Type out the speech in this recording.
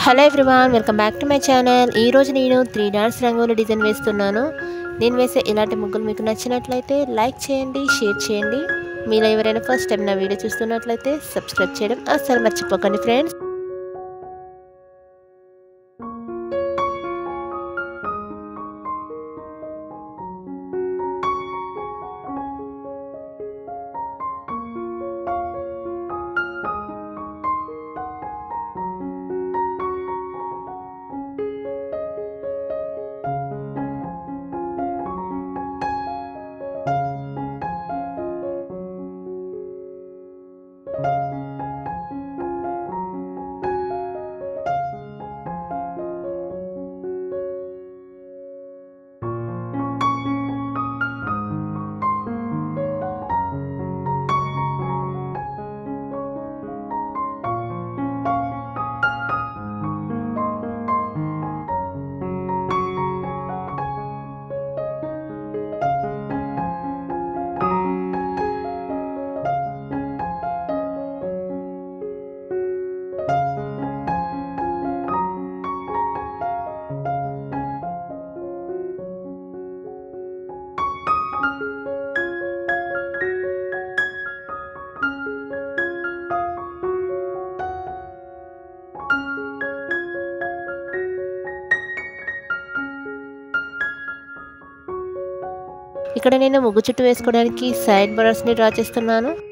hello everyone welcome back to my channel ఈరోజు నేను three dance rangoli design వేస్తున్నాను నేను వేసే ఇలాంటి ముగ్గులు మీకు నచ్చినట్లయితే లైక్ చేయండి షేర్ చేయండి మీలో ఎవరైనా ఫస్ట్ టైం నా వీడియో చూస్తున్నట్లయితే సబ్స్క్రైబ్ చేయడం అస్సలు మర్చిపోకండి ఫ్రెండ్స్ ఇక్కడ నేను ముగ్గు చుట్టూ వేసుకోవడానికి సైడ్ బర్డర్స్ని డ్రా చేస్తున్నాను